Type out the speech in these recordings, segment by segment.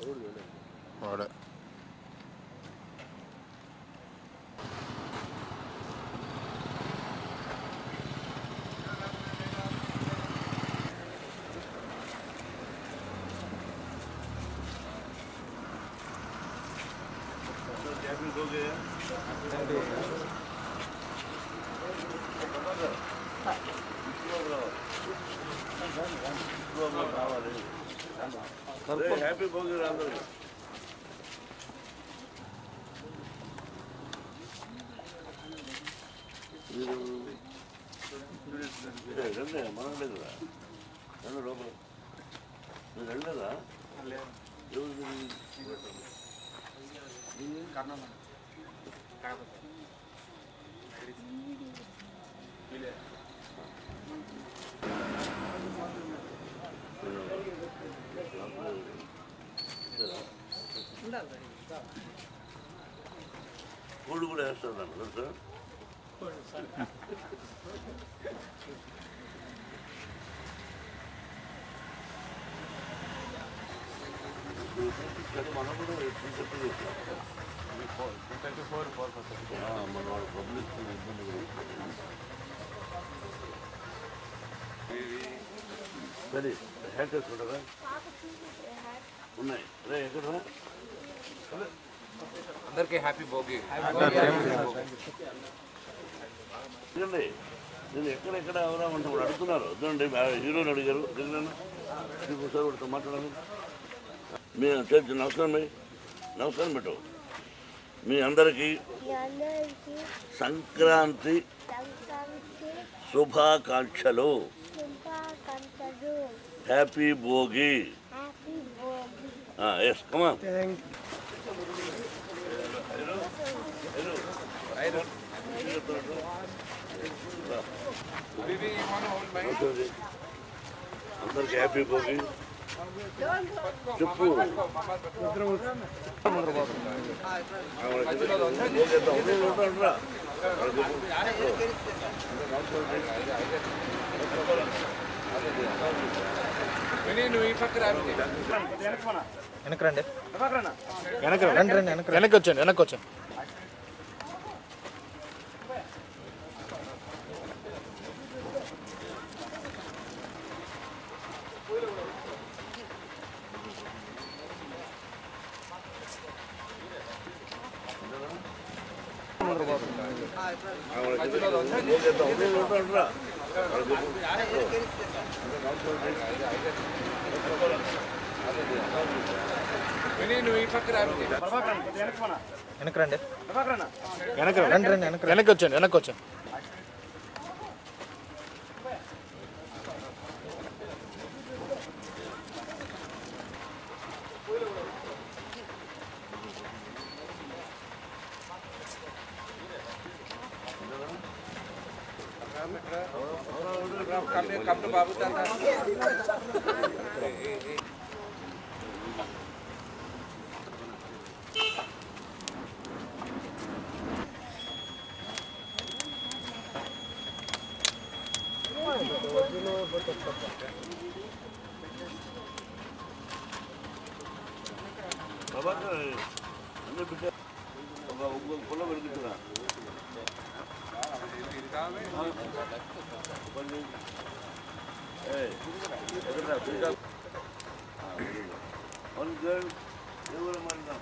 వాడే హ్యాపీ భోగి అందరూ మీరు రండి మనం లేదురా రండి లోపల మీరు వెళ్ళలేదా ఎవరు మీరు? కోళ్ళు కూడా వేస్తారు దాన్ని తెలుసా కానీ మనం కూడా టీషర్ట్ చేస్తాం మన వాళ్ళ పబ్లిక్ ఇబ్బంది కూడా సరే హ్యాక్ చేసుకుంటారా ఉన్నాయి రే ఎక్కడ అందరికీ హ్యాపీ భోగి చూడండి నేను ఎక్కడెక్కడ ఎవరా అంటే వాళ్ళు అడుగుతున్నారు వద్దండి హీరోని అడిగారు దిగనన్నా ఒకసారి వాడితో మాట్లాడాలి మీ చేతి నమస్కారం మీ నమస్కారం పెట్టు మీ అందరికీ మీ అందరికీ సంక్రాంతి సంక్రాంతి శుభాకాంక్షలు శుభాకాంక్షలు హ్యాపీ భోగి హ్యాపీ భోగి ఎస్ కమా అందరికి హ్యాపీ భోగి చెప్పు నువ్వు ఈ పక్క రాబట్టి వెనక్కి రండి వెనక్కి రండి రండి వెనక్కి వెనక్కి వచ్చాను వెనక్కి వచ్చాను నువ్వు ఈ పక్క రాబట్టి వెనక్కి రండి వెనక్కి రండి రండి వెనక్కి రండి వెనక్కి వచ్చాను వెనక్కి వచ్చాను కప్పు బాబు తాత అన్నీ బిడ్డ ఒక ఒక్కొక్క పొలం వెలుగుతున్నా వన్ గర్ల్ ఎవరు మన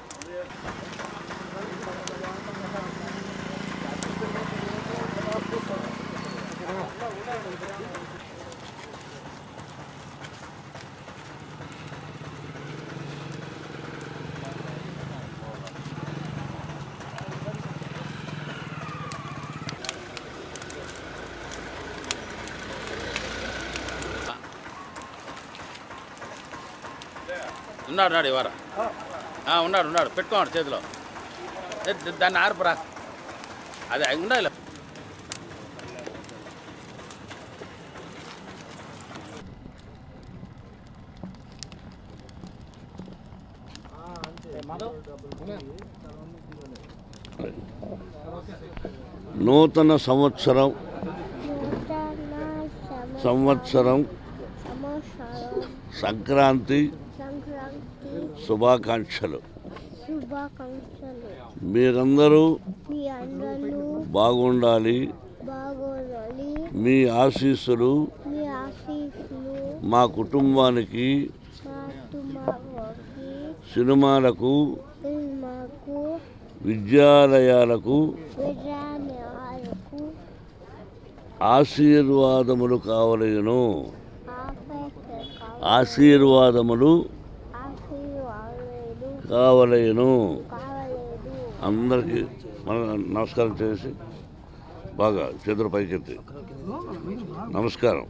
ఉన్నాడు ఉన్నాడు ఇవార ఆ, ఉన్నాడు ఉన్నాడు పెట్టుకోండి చేతిలో ఏ, ద- దాన్ని ఆర్పురా అది అవి ఉండాలి నూతన సంవత్సరం నూతన సంవత్సరం సంవత్సరం సంక్రాంతి సంక్రాంతి శుభాకాంక్షలు శుభాకాంక్షలు మీరందరూ మీ అందరూ బాగుండాలి బాగోవాలి మీ ఆశీస్సులు మీ ఆశీస్సులు మా కుటుంబానికి మా కుటుంబానికి సినిమాలకు మాకు విద్యాలయాలకు విజయాలకు ఆశీర్వాదములు కావలేను ఆపేస్తారు ఆశీర్వాదములు ఆశీర్వాదాలు కావలేను కావలేదు అందరికీ మన నమస్కారం చేసి బాగా చేతులు పైకెత్తి నమస్కారం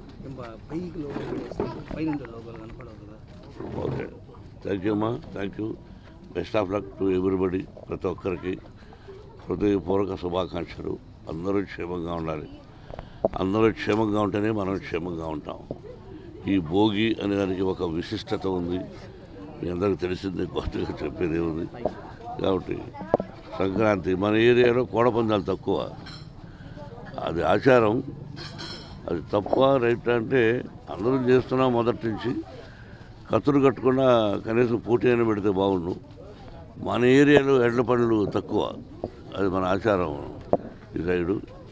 ఓకే థ్యాంక్ యూ అమ్మా thank you best of luck to everybody ప్రతి ఒక్కరికి హృదయపూర్వక శుభాకాంక్షలు అందరూ క్షేమంగా ఉండాలి అందరూ క్షేమంగా ఉంటేనే మనం క్షేమంగా ఉంటాం ఈ భోగి అనే దానికి ఒక విశిష్టత ఉంది మీ అందరికీ తెలిసింది కొత్తగా చెప్పేది ఉంది కాబట్టి సంక్రాంతి మన ఏరియాలో కోడపందాలు తక్కువ అది ఆచారం అది తప్ప రైట్ అంటే అందరం చేస్తున్నాం మొదటి నుంచి కత్తులు కట్టకుండా కనీసం పోటీ అయినా పెడితే బాగుండు మన ఏరియాలో ఎడ్ల పనులు తక్కువ అది మన ఆచారం ఈ సైడు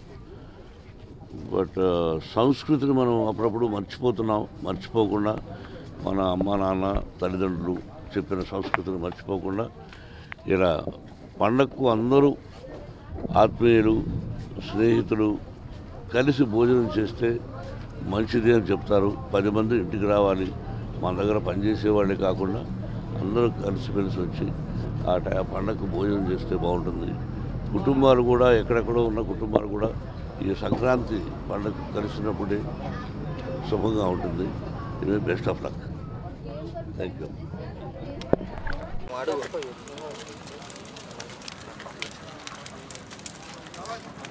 బట్ సంస్కృతిని మనం అప్పుడప్పుడు మర్చిపోతున్నాం మర్చిపోకుండా మన అమ్మ నాన్న తల్లిదండ్రులు చెప్పిన సంస్కృతిని మర్చిపోకుండా ఇలా పండగకు అందరూ ఆత్మీయులు స్నేహితులు కలిసి భోజనం చేస్తే మంచిది అని చెప్తారు పది మంది ఇంటికి రావాలి మన దగ్గర పనిచేసే వాళ్ళే కాకుండా అందరూ కలిసిమెలిసి వచ్చి ఆ టై పండగకు భోజనం చేస్తే బాగుంటుంది కుటుంబాలు కూడా ఎక్కడెక్కడో ఉన్న కుటుంబాలు కూడా ఈ సంక్రాంతి పండగ కలిసినప్పుడే శుభంగా ఉంటుంది ఇది best of luck thank you వాడు